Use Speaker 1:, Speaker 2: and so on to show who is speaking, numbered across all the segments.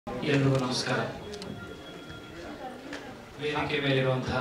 Speaker 1: ಎಲ್ರಿಗೂ ನಮಸ್ಕಾರ ವೇದಿಕೆ ಮೇಲಿರುವಂತಹ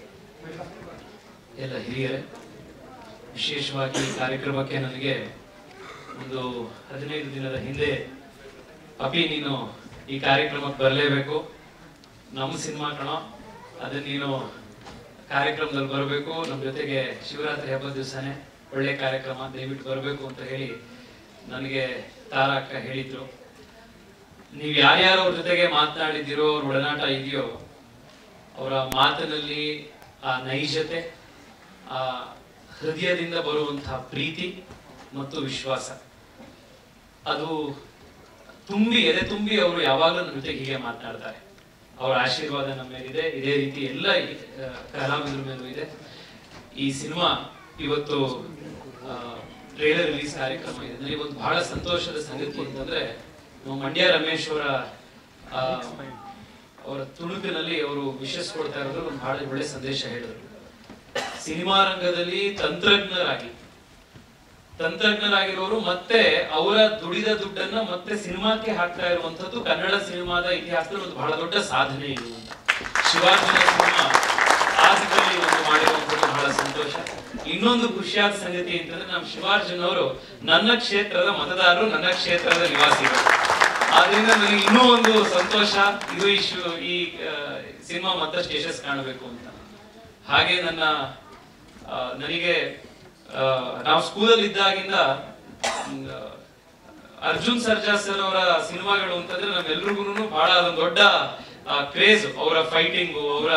Speaker 1: ಎಲ್ಲ ಹಿರಿಯರೇ ವಿಶೇಷವಾಗಿ ಈ ಕಾರ್ಯಕ್ರಮಕ್ಕೆ ನನಗೆ ಒಂದು ಹದಿನೈದು ದಿನದ ಹಿಂದೆ ಅಪಿ ನೀನು ಈ ಕಾರ್ಯಕ್ರಮಕ್ಕೆ ಬರಲೇಬೇಕು ನಮ್ಮ ಸಿನಿಮಾ ಕಣೋ ಅದನ್ನ ನೀನು ಕಾರ್ಯಕ್ರಮದಲ್ಲಿ ಬರಬೇಕು ನಮ್ಮ ಜೊತೆಗೆ ಶಿವರಾತ್ರಿ ಹಬ್ಬದ ದಿವಸನೇ ಒಳ್ಳೆ ಕಾರ್ಯಕ್ರಮ ದಯವಿಟ್ಟು ಬರಬೇಕು ಅಂತ ಹೇಳಿ ನನಗೆ ತಾರಾ ಅಕ್ಕ ಹೇಳಿದ್ರು ನೀವು ಯಾರ್ಯಾರು ಅವ್ರ ಜೊತೆಗೆ ಮಾತನಾಡಿದಿರೋ ಅವ್ರ ಒಡನಾಟ ಇದೆಯೋ ಅವರ ಮಾತಿನಲ್ಲಿ ಆ ನೈಜತೆ ಆ ಹೃದಯದಿಂದ ಬರುವಂತಹ ಪ್ರೀತಿ ಮತ್ತು ವಿಶ್ವಾಸ ಅದು ತುಂಬಿ ಎದೆ ತುಂಬಿ ಅವರು ಯಾವಾಗಲೂ ನಮ್ಮ ಜೊತೆಗೆ ಹೀಗೆ ಮಾತನಾಡ್ತಾರೆ ಅವರ ಆಶೀರ್ವಾದ ನಮ್ಮ ಮೇಲಿದೆ ಇದೇ ರೀತಿ ಎಲ್ಲ ಆ, ಕಲಾವಿದರ ಮೇಲೂ ಇದೆ ಈ ಸಿನಿಮಾ ಇವತ್ತು ಟ್ರೇಲರ್ ರಿಲೀಸ್ ಕಾರ್ಯಕ್ರಮ ಇದೆ ನನಗೆ ಒಂದು ಬಹಳ ಸಂತೋಷದ ಸಂಗತಿ ಅಂತಂದ್ರೆ ನಮ್ಮ ಮಂಡ್ಯ ರಮೇಶ್ ಅವರ ಆ, ಅವರ ತುಣುಕಿನಲ್ಲಿ ಅವರು ವಿಶಸ್ ಕೊಡ್ತಾ ಇರೋದು ಒಂದು ಬಹಳ ಒಳ್ಳೆ ಸಂದೇಶ ಹೇಳಿದ್ರು ಸಿನಿಮಾ ರಂಗದಲ್ಲಿ ತಂತ್ರಜ್ಞರಾಗಿ ತಂತ್ರಜ್ಞರಾಗಿರೋರು ಮತ್ತೆ ಅವರ ದುಡಿದ ದುಡ್ಡನ್ನ ಮತ್ತೆ ಸಿನಿಮಾಕ್ಕೆ ಹಾಕ್ತಾ ಇರುವಂತದ್ದು ಕನ್ನಡ ಸಿನಿಮಾದ ಇತಿಹಾಸದಲ್ಲಿ ಒಂದು ಬಹಳ ದೊಡ್ಡ ಸಾಧನೆ ಇದು ಅಂತ. ಶಿವಾಜಿನ ಸಿನಿಮಾ ಆ ದಿಕ್ಕಲ್ಲಿ ಒಂದು ಮಾಡಿರುವಂತದ್ದು ಬಹಳ ಸಂತೋಷ ಇನ್ನೊಂದು ಖುಷಿಯಾದ ಸಂಗತಿ ಅಂತಂದ್ರೆ ನಮ್ಮ ಶಿವಾರ್ಜುನ್ ಅವರು ನನ್ನ ಕ್ಷೇತ್ರದ ಮತದಾರರು ನನ್ನ ಕ್ಷೇತ್ರದ ನಿವಾಸಿಗಳು ಆದ್ರಿಂದ ನನಗೆ ಇನ್ನೂ ಒಂದು ಸಂತೋಷ ಇದು ಈ ಶು- ಈ ಆ, ಸಿನಿಮಾ ಮತ್ತಷ್ಟು ಯಶಸ್ಸು ಕಾಣಬೇಕು ಅಂತ ಹಾಗೆ ನನ್ನ ಆ, ನನಗೆ ಆ, ನಾವು ಸ್ಕೂಲಲ್ಲಿ ಇದ್ದಾಗಿಂದ ಮ್, ಅರ್ಜುನ್ ಸರ್ಜಾ ಸರ್ ಅವರ ಸಿನಿಮಾಗಳು ಅಂತಂದ್ರೆ ನಮ್ಮೆಲ್ರಿಗೂ ಬಹಳ ಒಂದು ದೊಡ್ಡ ಕ್ರೇಜ್ ಅವರ ಫೈಟಿಂಗು ಅವರ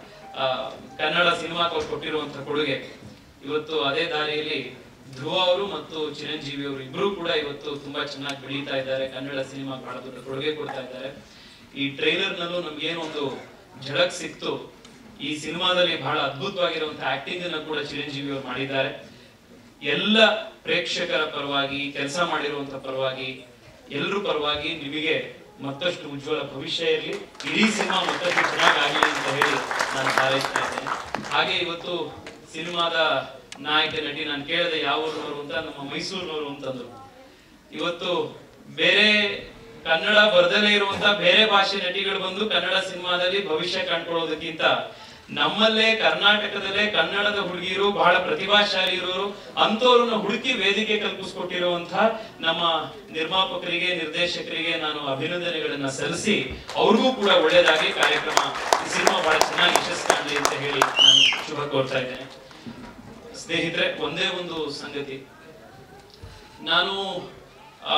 Speaker 1: ಕನ್ನಡ ಸಿನಿಮಾಕ್ಕೆ ಅವ್ರು ಕೊಟ್ಟಿರುವಂತಹ ಕೊಡುಗೆ ಇವತ್ತು ಅದೇ ದಾರಿಯಲ್ಲಿ ಧ್ರುವ ಅವರು ಮತ್ತು ಚಿರಂಜೀವಿ ಅವರು ಇಬ್ರು ಕೂಡ ಇವತ್ತು ತುಂಬಾ ಚೆನ್ನಾಗಿ ಬೆಳೀತಾ ಇದ್ದಾರೆ ಕನ್ನಡ ಸಿನಿಮಾ ಬಹಳ ದೊಡ್ಡ ಕೊಡುಗೆ ಕೊಡ್ತಾ ಇದ್ದಾರೆ ಈ ಟ್ರೈಲರ್ ನಲ್ಲೂ ನಮ್ಗೇನು ಒಂದು ಝಳಕ್ ಸಿಕ್ತು ಈ ಸಿನಿಮಾದಲ್ಲಿ ಬಹಳ ಅದ್ಭುತವಾಗಿರುವಂತಹ ಆಕ್ಟಿಂಗ್ ಅನ್ನು ಕೂಡ ಚಿರಂಜೀವಿ ಅವರು ಮಾಡಿದ್ದಾರೆ ಎಲ್ಲ ಪ್ರೇಕ್ಷಕರ ಪರವಾಗಿ ಕೆಲಸ ಮಾಡಿರುವಂತ ಪರವಾಗಿ ಎಲ್ಲರ ಪರವಾಗಿ ನಿಮಗೆ ಮತ್ತಷ್ಟು ಉಜ್ವಲ ಭವಿಷ್ಯ ಇರಲಿ ಇಡೀ ಸಿನಿಮಾ ಮತ್ತಷ್ಟು ಚೆನ್ನಾಗಾಗಲಿ ಅಂತ ಹೇಳಿ ನಾನು ಹಾರೈಸ್ತಾ ಇದ್ದೇನೆ ಹಾಗೆ ಇವತ್ತು ಸಿನಿಮಾದ ನಾಯಕ ನಟಿ ನಾನು ಕೇಳಿದೆ ಯಾವ ಊರಿನವರು ಅಂತ ನಮ್ಮ ಮೈಸೂರಿನವರು ಅಂತಂದ್ರು ಇವತ್ತು ಬೇರೆ ಕನ್ನಡ ಬರ್ದಲೇ ಇರುವಂತ ಬೇರೆ ಭಾಷೆ ನಟಿಗಳು ಬಂದು ಕನ್ನಡ ಸಿನಿಮಾದಲ್ಲಿ ಭವಿಷ್ಯ ಕಂಡ್ಕೊಳ್ಳೋದಕ್ಕಿಂತ ನಮ್ಮಲ್ಲೇ ಕರ್ನಾಟಕದಲ್ಲೇ ಕನ್ನಡದ ಹುಡುಗಿಯರು ಬಹಳ ಪ್ರತಿಭಾಶಾಲಿ ಇರೋರು ಅಂತವ್ರನ್ನ ಹುಡುಕಿ ವೇದಿಕೆ ಕಲ್ಪಿಸ್ಕೊಟ್ಟಿರುವಂತಹ ನಮ್ಮ ನಿರ್ಮಾಪಕರಿಗೆ ನಿರ್ದೇಶಕರಿಗೆ ನಾನು ಅಭಿನಂದನೆಗಳನ್ನ ಸಲ್ಲಿಸಿ ಅವ್ರಿಗೂ ಕೂಡ ಒಳ್ಳೇದಾಗಿ ಕಾರ್ಯಕ್ರಮ ಈ ಸಿನಿಮಾ ಬಹಳ ಚೆನ್ನಾಗಿ ಯಶಸ್ಸು ಕಾಣಲಿ ಅಂತ ಹೇಳಿ ನಾನು ಶುಭ ಕೋರ್ತಾ ಇದ್ದೇನೆ ಸ್ನೇಹಿತರೆ ಒಂದೇ ಒಂದು ಸಂಗತಿ ನಾನು ಆ,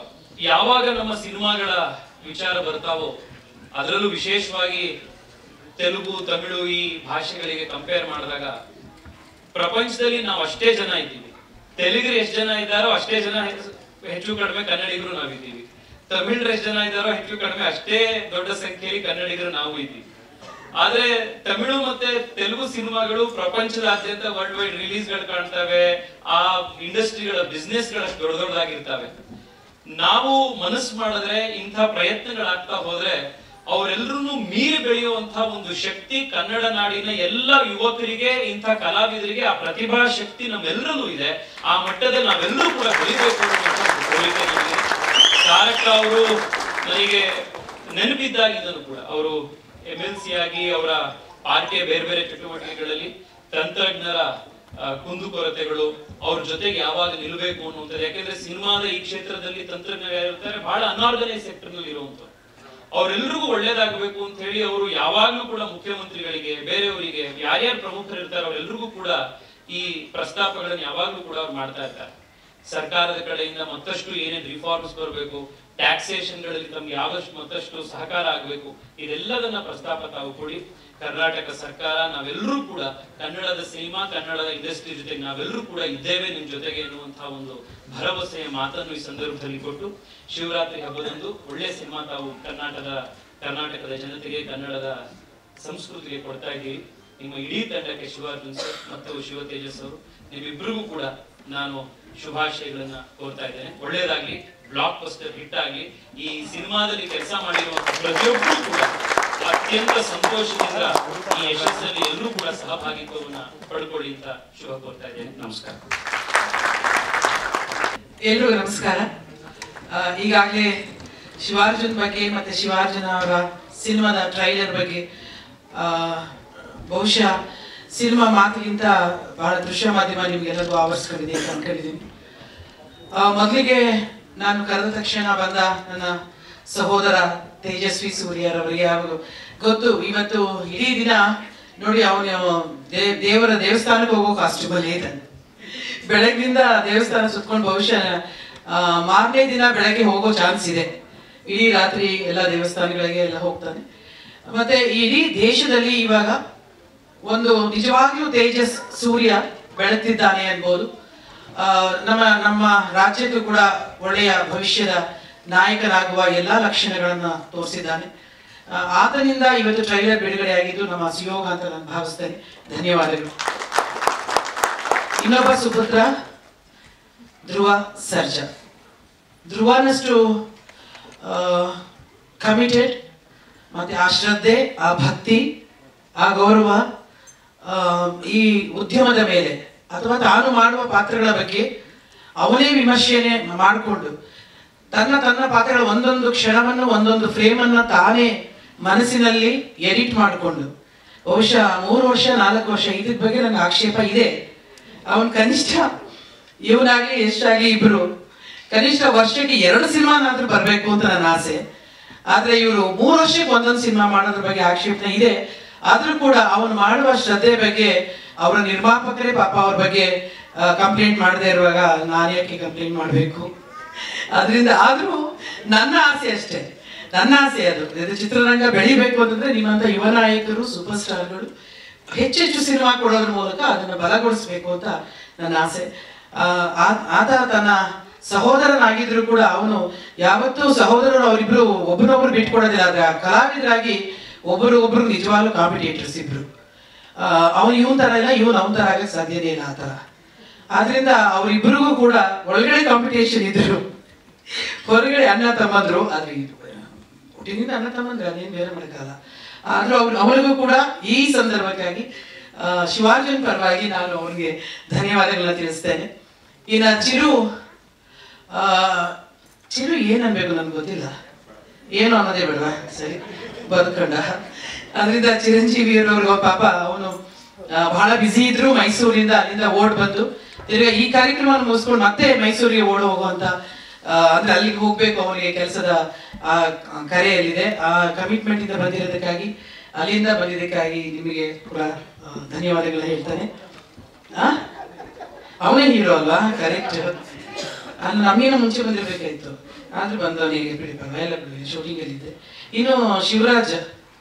Speaker 1: ಯಾವಾಗ ನಮ್ಮ ಸಿನಿಮಾಗಳ ವಿಚಾರ ಬರ್ತಾವೋ ಅದರಲ್ಲೂ ವಿಶೇಷವಾಗಿ ತೆಲುಗು ತಮಿಳು ಈ ಭಾಷೆಗಳಿಗೆ ಕಂಪೇರ್ ಮಾಡಿದಾಗ ಪ್ರಪಂಚದಲ್ಲಿ ನಾವು ಅಷ್ಟೇ ಜನ ಇದ್ದೀವಿ ತೆಲುಗರು ಎಷ್ಟು ಜನ ಇದ್ದಾರೋ ಅಷ್ಟೇ ಜನ ಹೆಚ್ಚು- ಹೆಚ್ಚು ಕಡಿಮೆ ಕನ್ನಡಿಗರು ನಾವಿದ್ದೀವಿ ತಮಿಳ್ರು ಎಷ್ಟು ಜನ ಇದ್ದಾರೋ ಹೆಚ್ಚು ಕಡಿಮೆ ಅಷ್ಟೇ ದೊಡ್ಡ ಸಂಖ್ಯೆಯಲ್ಲಿ ಕನ್ನಡಿಗರು ನಾವು ಇದ್ದೀವಿ ಆದ್ರೆ ತಮಿಳು ಮತ್ತೆ ತೆಲುಗು ಸಿನಿಮಾಗಳು ಪ್ರಪಂಚದಾದ್ಯಂತ ವರ್ಲ್ಡ್ ವೈಡ್ ರಿಲೀಸ್ ಗಳು ಕಾಣ್ತವೆ ಆ ಇಂಡಸ್ಟ್ರಿಗಳ ಬಿಸ್ನೆಸ್ ಗಳ ದೊಡ್ಡ ದೊಡ್ಡದಾಗಿರ್ತವೆ ನಾವು ಮನಸ್ಸು ಮಾಡಿದ್ರೆ ಇಂಥ ಪ್ರಯತ್ನಗಳಾಗ್ತಾ ಹೋದ್ರೆ ಅವರೆಲ್ಲರೂ ಮೀರಿ ಬೆಳೆಯುವಂತಹ ಒಂದು ಶಕ್ತಿ ಕನ್ನಡ ನಾಡಿನ ಎಲ್ಲ ಯುವಕರಿಗೆ ಇಂಥ ಕಲಾವಿದರಿಗೆ ಆ ಪ್ರತಿಭಾ ಶಕ್ತಿ ನಮ್ಮೆಲ್ಲರಲ್ಲೂ ಇದೆ ಆ ಮಟ್ಟದಲ್ಲಿ ನಾವೆಲ್ಲರೂ ಕೂಡ ಬೆಳಿಬೇಕು ಅನ್ನುವಂಥ ಒಂದು ಕೋರಿಕೆ ನನಗೆ. ತಾರಕ ಅವರು ನನಗೆ ನೆನಪಿದ್ದಾಗಿದ್ದನು ಕೂಡ ಅವರು ಎಂ ಎಲ್ ಸಿ ಆಗಿ ಅವರ ಪಾರ್ಟಿಯ ಬೇರೆ ಬೇರೆ ಚಟುವಟಿಕೆಗಳಲ್ಲಿ ತಂತ್ರಜ್ಞರ ಆ, ಕುಂದುಕೊರತೆಗಳು ಅವ್ರ ಜೊತೆಗೆ ಯಾವಾಗ ನಿಲ್ಬೇಕು ಅನ್ನುವಂಥದ್ದು ಯಾಕೆಂದ್ರೆ ಸಿನಿಮಾದ ಈ ಕ್ಷೇತ್ರದಲ್ಲಿ ತಂತ್ರಜ್ಞರು ಇರ್ತಾರೆ ಬಹಳ ಅನಾರ್ಗನೈಸ್ ಸೆಕ್ಟರ್ ನಲ್ಲಿ ಇರುವಂತದ್ದು ಅವರೆಲ್ಲರಿಗೂ ಒಳ್ಳೇದಾಗಬೇಕು ಅಂತ ಹೇಳಿ ಅವರು ಯಾವಾಗ್ಲೂ ಕೂಡ ಮುಖ್ಯಮಂತ್ರಿಗಳಿಗೆ ಬೇರೆಯವರಿಗೆ ಯಾರ್ಯಾರು ಪ್ರಮುಖರು ಇರ್ತಾರೆ ಅವರೆಲ್ಲರಿಗೂ ಕೂಡ ಈ ಪ್ರಸ್ತಾಪಗಳನ್ನು ಯಾವಾಗ್ಲೂ ಕೂಡ ಅವ್ರು ಮಾಡ್ತಾ ಇರ್ತಾರೆ ಸರ್ಕಾರದ ಕಡೆಯಿಂದ ಮತ್ತಷ್ಟು ಏನೇನ್ ರಿಫಾರ್ಮ್ಸ್ ಬರಬೇಕು ಟ್ಯಾಕ್ಸೇಷನ್ ಗಳಲ್ಲಿ ತಮ್ಗೆ ಯಾವಷ್ಟು ಮತ್ತಷ್ಟು ಸಹಕಾರ ಆಗಬೇಕು ಇದೆಲ್ಲದನ್ನ ಪ್ರಸ್ತಾಪ ತಾವು ಕೊಡಿ ಕರ್ನಾಟಕ ಸರ್ಕಾರ ನಾವೆಲ್ಲರೂ ಕೂಡ ಕನ್ನಡದ ಸಿನಿಮಾ ಕನ್ನಡದ ಇಂಡಸ್ಟ್ರಿ ಜೊತೆಗೆ ನಾವೆಲ್ಲರೂ ಕೂಡ ಇದ್ದೇವೆ ನಿಮ್ ಜೊತೆಗೆ ಎನ್ನುವಂತಹ ಒಂದು ಭರವಸೆಯ ಮಾತನ್ನು ಈ ಸಂದರ್ಭದಲ್ಲಿ ಕೊಟ್ಟು ಶಿವರಾತ್ರಿ ಹಬ್ಬದಂದು ಒಳ್ಳೆ ಸಿನಿಮಾ ತಾವು ಕರ್ನಾಟಕದ ಕರ್ನಾಟಕದ ಜನತೆಗೆ ಕನ್ನಡದ ಸಂಸ್ಕೃತಿಗೆ ಕೊಡ್ತಾ ಇದ್ದೀವಿ ನಿಮ್ಮ ಇಡೀ ತಂಡಕ್ಕೆ ಶಿವಾರ್ಜುನ್ ಸರ್ ಮತ್ತು ಶಿವ ತೇಜಸ್ ಅವರು ನಿಮ್ಮಿಬ್ಬರಿಗೂ ಕೂಡ ನಾನು ಶುಭಾಶಯಗಳನ್ನ ಕೋರ್ತಾ ಇದ್ದೇನೆ ಒಳ್ಳೇದಾಗ್ಲಿ ಬ್ಲಾಕ್ ಬಸ್ಟರ್ ಹಿಟ್ ಆಗ್ಲಿ ಈ ಸಿನಿಮಾದಲ್ಲಿ ಕೆಲಸ ಮಾಡಿರುವಂತ ಪ್ರತಿಯೊಬ್ಬರು ಕೂಡ ಅತ್ಯಂತ ಸಂತೋಷದಿಂದ ಈ ಯಶಸ್ಸಲ್ಲಿ ಎಲ್ಲರೂ ಕೂಡ ಸಹಭಾಗಿತ್ವವನ್ನ ಪಡ್ಕೊಳ್ಳಿ ಅಂತ ಶುಭ ಕೋರ್ತಾ ಇದ್ದೇನೆ ನಮಸ್ಕಾರ
Speaker 2: ಎಲ್ರಿಗೂ ನಮಸ್ಕಾರ ಈಗಾಗಲೇ ಶಿವಾರ್ಜುನ್ ಬಗ್ಗೆ ಮತ್ತೆ ಶಿವಾರ್ಜುನ ಅವರ ಸಿನಿಮಾದ ಟ್ರೈಲರ್ ಬಗ್ಗೆ ಆ, ಬಹುಶಃ ಸಿನಿಮಾ ಮಾತಿಗಿಂತ ಬಹಳ ದೃಶ್ಯ ಮಾಧ್ಯಮ ನಿಮ್ಗೆಲ್ಲರಿಗೂ ಆವರಿಸ್ಕೊಂಡಿದೆ ಅಂತ ಅನ್ಕೊಂಡಿದ್ದೀನಿ ಆ, ಮೊದಲಿಗೆ ನಾನು ಕರೆದ ತಕ್ಷಣ ಬಂದ ನನ್ನ ಸಹೋದರ ತೇಜಸ್ವಿ ಸೂರ್ಯರವರಿಗೆ ಯಾವುದು ಗೊತ್ತು ಇವತ್ತು ಇಡೀ ದಿನ ನೋಡಿ ಅವನು ದೇವರ ದೇವಸ್ಥಾನಕ್ಕೆ ಹೋಗೋ ಕಾಸ್ಟ್ಯೂಮಲ್ಲಿ ಇದ್ದಾನೆ ಬೆಳಗ್ಗಿಂದ ದೇವಸ್ಥಾನ ಸುತ್ಕೊಂಡು ಬಹುಶಃ ಆ, ಮಾರನೇ ದಿನ ಬೆಳಗ್ಗೆ ಹೋಗೋ ಚಾನ್ಸ್ ಇದೆ ಇಡೀ ರಾತ್ರಿ ಎಲ್ಲ ದೇವಸ್ಥಾನಗಳಿಗೆ ಎಲ್ಲ ಹೋಗ್ತಾನೆ ಮತ್ತೆ ಇಡೀ ದೇಶದಲ್ಲಿ ಇವಾಗ ಒಂದು ನಿಜವಾಗ್ಲೂ ತೇಜಸ್ ಸೂರ್ಯ ಬೆಳಗ್ತಿದ್ದಾನೆ ಅನ್ಬೋದು ಆ, ನಮ್ಮ ನಮ್ಮ ರಾಜ್ಯಕ್ಕೂ ಕೂಡ ಒಳ್ಳೆಯ ಭವಿಷ್ಯದ ನಾಯಕನಾಗುವ ಎಲ್ಲಾ ಲಕ್ಷಣಗಳನ್ನ ತೋರಿಸಿದ್ದಾನೆ ಆ, ಆತನಿಂದ ಇವತ್ತು ಟ್ರೈಲರ್ ಬಿಡುಗಡೆ ಆಗಿದ್ದು ನಮ್ಮ ಸುಯೋಗ ಅಂತ ನಾನು ಭಾವಿಸ್ತೇನೆ ಧನ್ಯವಾದಗಳು ಇನ್ನೊಬ್ಬ ಸುಪುತ್ರ ಧ್ರುವ ಸರ್ಜಾ ಧ್ರುವನಷ್ಟು ಕಮಿಟೆಡ್ ಮತ್ತೆ ಆ ಶ್ರದ್ಧೆ ಆ ಭಕ್ತಿ ಆ ಗೌರವ ಆ, ಈ ಉದ್ಯಮದ ಮೇಲೆ ಅಥವಾ ತಾನು ಮಾಡುವ ಪಾತ್ರಗಳ ಬಗ್ಗೆ ಅವನೇ ವಿಮರ್ಶೆನೆ ಮಾಡಿಕೊಂಡು ತನ್ನ ತನ್ನ ಪಾತ್ರಗಳ ಒಂದೊಂದು ಕ್ಷಣವನ್ನು ಒಂದೊಂದು ಫ್ರೇಮನ್ನು ತಾನೇ ಮನಸ್ಸಿನಲ್ಲಿ ಎಡಿಟ್ ಮಾಡಿಕೊಂಡು ಬಹುಶಃ ಮೂರು ವರ್ಷ ನಾಲ್ಕು ವರ್ಷ ಇದ್ರ ಬಗ್ಗೆ ನನಗೆ ಆಕ್ಷೇಪ ಇದೆ ಅವನ್ ಕನಿಷ್ಠ ಇವನಾಗ್ಲಿ ಎಷ್ಟಾಗ್ಲಿ ಇಬ್ರು ಕನಿಷ್ಠ ವರ್ಷಕ್ಕೆ ಎರಡು ಸಿನಿಮಾನಾದ್ರೂ ಬರ್ಬೇಕು ಅಂತ ನನ್ನ ಆಸೆ ಆದ್ರೆ ಇವರು ಮೂರು ವರ್ಷಕ್ಕೆ ಒಂದೊಂದು ಸಿನಿಮಾ ಮಾಡೋದ್ರ ಬಗ್ಗೆ ಆಕ್ಷೇಪಣೆ ಇದೆ ಆದ್ರೂ ಕೂಡ ಅವನು ಮಾಡುವ ಶ್ರದ್ಧೆ ಬಗ್ಗೆ ಅವರ ನಿರ್ಮಾಪಕರೇ ಪಾಪ ಅವ್ರ ಬಗ್ಗೆ ಕಂಪ್ಲೇಂಟ್ ಮಾಡದೇ ಇರುವಾಗ ನಾನು ಯಾಕೆ ಕಂಪ್ಲೇಂಟ್ ಮಾಡಬೇಕು ಅದರಿಂದ ಆದ್ರೂ ನನ್ನ ಆಸೆ ಅಷ್ಟೇ ನನ್ನ ಆಸೆ ಅದು ಇದು ಚಿತ್ರರಂಗ ಬೆಳಿಬೇಕು ಅಂತಂದ್ರೆ ನಿಮ್ಮಂತ ಯುವ ನಾಯಕರು ಸೂಪರ್ ಸ್ಟಾರ್ಗಳು ಹೆಚ್ಚೆಚ್ಚು ಸಿನಿಮಾ ಕೊಡೋದ್ರ ಮೂಲಕ ಅದನ್ನ ಬಲಗೊಳಿಸ್ಬೇಕು ಅಂತ ನನ್ನ ಆಸೆ ಆ, ಆ- ಆತ ತನ್ನ ಸಹೋದರನಾಗಿದ್ರು ಕೂಡ ಅವನು ಯಾವತ್ತೂ ಸಹೋದರರು ಅವರಿಬ್ರು ಒಬ್ರನ್ನೊಬ್ರು ಬಿಟ್ಕೊಡೋದಿಲ್ಲ ಆದ್ರೆ ಆ ಕಲಾವಿದರಾಗಿ ಒಬ್ಬರು ಒಬ್ರು ನಿಜವಾಗ್ಲೂ ಕಾಂಪಿಟೇಟರ್ಸ್ ಇಬ್ರು ಅವನು ಇವನ್ ತರ ಇಲ್ಲ ಇವನ್ ಅವನ ತರ ಆಗಕ್ಕೆ ಸಾಧ್ಯನೇ ಇಲ್ಲ ಆ ತರ ಆದ್ರಿಂದ ಅವರಿಬ್ಬರಿಗೂ ಕೂಡ ಒಳಗಡೆ ಕಾಂಪಿಟೇಷನ್ ಇದ್ರು ಹೊರಗಡೆ ಅಣ್ಣ ತಮ್ಮಂದ್ರು ಆದ್ರೆ ಇದು ಹುಟ್ಟಿನಿಂದ ಅಣ್ಣ ತಮ್ಮಂದ್ರೆ ಅದೇನು ಬೇರೆ ಮಾಡಕ್ಕಾಗಲ್ಲ ಆದ್ರೂ ಅವ್ರು ಅವರಿಗೂ ಕೂಡ ಈ ಸಂದರ್ಭಕ್ಕಾಗಿ ಆ, ಶಿವಾರ್ಜುನ್ ಪರವಾಗಿ ನಾನು ಅವ್ರಿಗೆ ಧನ್ಯವಾದಗಳನ್ನ ತಿಳಿಸ್ತೇನೆ ಇನ್ನ ಚಿರು ಆ, ಚಿರು ಏನ್ ಅನ್ಬೇಕು ನನ್ಗೆ ಗೊತ್ತಿಲ್ಲ ಏನು ಅನ್ನೋದೇ ಬೇಡವಾ ಸರಿ ಬದುಕೊಂಡ ಅದರಿಂದ ಚಿರಂಜೀವಿಯರವ್ರಿಗೆ ಪಾಪ ಅವನು ಬಹಳ ಬ್ಯುಸಿ ಇದ್ರು ಮೈಸೂರಿಂದ ಅಲ್ಲಿಂದ ಓಡ್ ಬಂದು ತಿರ್ಗಾ ಈ ಕಾರ್ಯಕ್ರಮವನ್ನು ಮುಗಿಸ್ಕೊಂಡು ಮತ್ತೆ ಮೈಸೂರಿಗೆ ಓಡ್ ಹೋಗುವಂತ ಆ, ಅಂದ್ರೆ ಅಲ್ಲಿಗೆ ಹೋಗ್ಬೇಕು ಅವನಿಗೆ ಕೆಲಸದ ಕರೆಯಲ್ಲಿದೆ ಆ ಕಮಿಟ್ಮೆಂಟ್ ಇಂದ ಬಂದಿರೋದಕ್ಕಾಗಿ ಅಲ್ಲಿಂದ ಬಂದಿದ್ದಕ್ಕಾಗಿ ನಿಮಗೆ ಕೂಡ ಆ, ಧನ್ಯವಾದಗಳನ್ನ ಹೇಳ್ತಾನೆ ಆ ಅವನೇ ಹೀರೋ ಅಲ್ವಾ ಕರೆಕ್ಟ್ ಅಲ್ಲಿ ನಮ್ಗೇನೋ ಮುಂಚೆ ಬಂದಿರ್ಬೇಕಾಯ್ತು ಆದ್ರೂ ಬಂದವನಿಗೆ ಬಿಡಿ ಪರವಾಗಿಲ್ಲ ಬಿಡಿ ಶೂಟಿಂಗ್ ಅಲ್ಲಿ ಇದ್ದೆ ಇನ್ನು ಶಿವರಾಜ್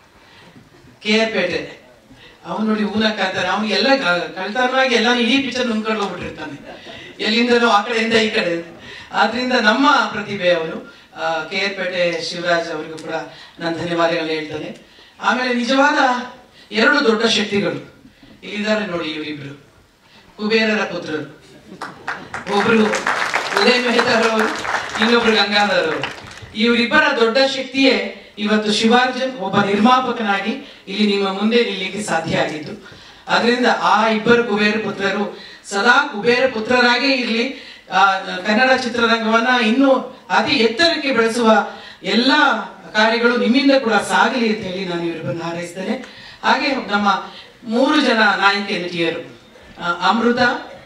Speaker 2: ಕೆ ಆರ್ ಪೇಟೆ ಅವನು ನೋಡಿ ಊನಕ್ಕ ಅಂತಾನೆ ಅವ್ನು ಎಲ್ಲ ಕಳ್ತನವಾಗಿ ಎಲ್ಲ ಇಡೀ ಪಿಕ್ಚರ್ ನುಂಗ್ಕೊಂಡು ಹೋಗ್ಬಿಟ್ಟಿರ್ತಾನೆ ಎಲ್ಲಿಂದನೋ ಆ ಕಡೆಯಿಂದ ಈ ಕಡೆ ಆದ್ರಿಂದ ನಮ್ಮ ಪ್ರತಿಭೆ ಅವನು ಕೆ ಆರ್ ಪೇಟೆ ಶಿವರಾಜ್ ಅವರಿಗೂ ಕೂಡ ನಾನು ಧನ್ಯವಾದಗಳನ್ನ ಹೇಳ್ತಾನೆ ಆಮೇಲೆ ನಿಜವಾದ ಎರಡು ದೊಡ್ಡ ಶಕ್ತಿಗಳು ಇಲ್ಲಿದ್ದಾರೆ ನೋಡಿ ಇವರಿಬ್ರು ಕುಬೇರರ ಪುತ್ರರು ಒಬ್ರು ಉದಯ್ ಮೆಹ್ತಾರ್ ಅವರು ಇನ್ನೊಬ್ರು ಗಂಗಾಧರ್ ಅವರು ಇವರಿಬ್ಬರ ದೊಡ್ಡ ಶಕ್ತಿಯೇ ಇವತ್ತು ಶಿವಾರ್ಜನ್ ಒಬ್ಬ ನಿರ್ಮಾಪಕನಾಗಿ ಇಲ್ಲಿ ನಿಮ್ಮ ಮುಂದೆ ನಿಲ್ಲಿಕ್ಕೆ ಸಾಧ್ಯ ಆಗಿದ್ದು ಅದರಿಂದ ಆ ಇಬ್ಬರು ಕುಬೇರ ಪುತ್ರರು ಸದಾ ಕುಬೇರ ಪುತ್ರರಾಗೇ ಇರಲಿ ಕನ್ನಡ ಚಿತ್ರರಂಗವನ್ನ ಇನ್ನೂ ಅತಿ ಎತ್ತರಕ್ಕೆ ಬೆಳೆಸುವ ಎಲ್ಲ ಕಾರ್ಯಗಳು ನಿಮ್ಮಿಂದ ಕೂಡ ಸಾಗಲಿ ಅಂತ ಹೇಳಿ ನಾನು ಇವರಿಬ್ಬರನ್ನ ಹಾರೈಸ್ತೇನೆ ಹಾಗೆ ನಮ್ಮ ಮೂರು ಜನ ನಾಯಕ ನಟಿಯರು ಆ, ಅಮೃತ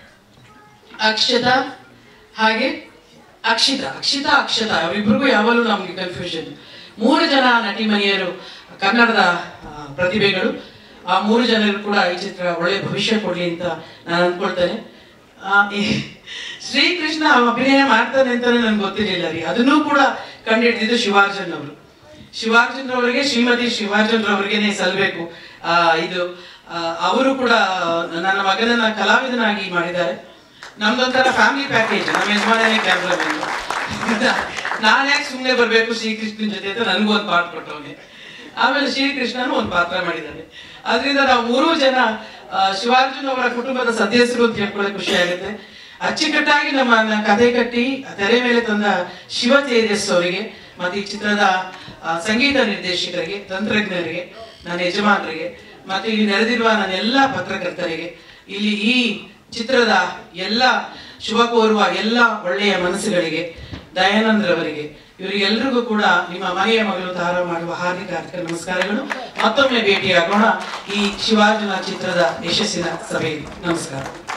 Speaker 2: ಅಕ್ಷತಾ ಹಾಗೆ ಅಕ್ಷಿತಾ ಅಕ್ಷಿತಾ ಅಕ್ಷತಾ ಅವರಿಬ್ಬರಿಗೂ ಯಾವಾಗಲೂ ನಮಗೆ ಕನ್ಫ್ಯೂಷನ್ ಮೂರು ಜನ ನಟಿಮಣಿಯರು ಕನ್ನಡದ ಆ, ಪ್ರತಿಭೆಗಳು ಆ ಮೂರು ಜನರು ಕೂಡ ಈ ಚಿತ್ರ ಒಳ್ಳೆ ಭವಿಷ್ಯ ಕೊಡ್ಲಿ ಅಂತ ನಾನು ಅನ್ಕೊಳ್ತೇನೆ ಆ, ಈ ಶ್ರೀಕೃಷ್ಣ ಅವ ಅಭಿನಯ ಮಾಡ್ತಾನೆ ಅಂತಾನೆ ನನ್ಗೆ ಗೊತ್ತಿರಲಿಲ್ಲ ರೀ ಅದನ್ನೂ ಕೂಡ ಕಂಡುಹಿಡಿದಿದ್ದು ಶಿವಾರ್ಜನ್ ಅವರು ಶಿವಾರ್ಜುನ್ ರವರಿಗೆ ಶ್ರೀಮತಿ ಶಿವಾರ್ಜುನ್ ರವರಿಗೇನೆ ಸಲ್ಲಬೇಕು ಆ, ಇದು ಅವರು ಕೂಡ ನನ್ನ ಮಗನನ್ನ ಕಲಾವಿದನಾಗಿ ಮಾಡಿದ್ದಾರೆ ನಮ್ದೊಂಥರ ಫ್ಯಾಮಿಲಿ ಪ್ಯಾಕೇಜ್ ನಮ್ಮ ಯಜಮಾನೇ ಕ್ಯಾಮ್ರಾ ನಾನು ಯಾಕೆ ಸುಮ್ಮನೆ ಬರಬೇಕು ಶ್ರೀಕೃಷ್ಣನ್ ಜೊತೆ ಅಂತ ನನಗೂ ಒಂದು ಪಾಠ ಕೊಟ್ಟವನೆ ಆಮೇಲೆ ಶ್ರೀಕೃಷ್ಣನು ಒಂದು ಪಾತ್ರ ಮಾಡಿದ್ದಾನೆ ಅದರಿಂದ ನಾವು ಮೂರು ಜನ ಆ, ಶಿವಾರ್ಜುನ್ ಅವರ ಕುಟುಂಬದ ಸದಸ್ಯರು ಅಂತ ಹೇಳ್ಕೊಳ್ಳೋಕೆ ಖುಷಿ ಆಗುತ್ತೆ ಅಚ್ಚುಕಟ್ಟಾಗಿ ನಮ್ಮ ನ- ಕಥೆ ಕಟ್ಟಿ ತೆರೆ ಮೇಲೆ ತಂದ ಶಿವ ತೇಜಸ್ ಅವರಿಗೆ ಮತ್ತೆ ಈ ಚಿತ್ರದ ಆ, ಸಂಗೀತ ನಿರ್ದೇಶಕರಿಗೆ ತಂತ್ರಜ್ಞರಿಗೆ ನನ್ನ ಯಜಮಾನರಿಗೆ ಮತ್ತೆ ಇಲ್ಲಿ ನೆರೆದಿರುವ ನನ್ನ ಎಲ್ಲ ಪತ್ರಕರ್ತರಿಗೆ ಇಲ್ಲಿ ಈ ಚಿತ್ರದ ಎಲ್ಲ ಶುಭ ಕೋರುವ ಎಲ್ಲ ಒಳ್ಳೆಯ ಮನಸ್ಸುಗಳಿಗೆ ದಯಾನಂದ್ರವರಿಗೆ ಇವರಿಗೆಲ್ಲರಿಗೂ ಕೂಡ ನಿಮ್ಮ ಮನೆಯ ಮಗಳು ತಾರ ಮಾಡುವ ಹಾರ್ದಿಕ ಹಾರ್ದಿಕ ನಮಸ್ಕಾರಗಳು ಮತ್ತೊಮ್ಮೆ ಭೇಟಿಯಾಗೋಣ ಈ ಶಿವಾರ್ಜುನ ಚಿತ್ರದ ಯಶಸ್ಸಿನ ಸಭೆಯಲ್ಲಿ ನಮಸ್ಕಾರ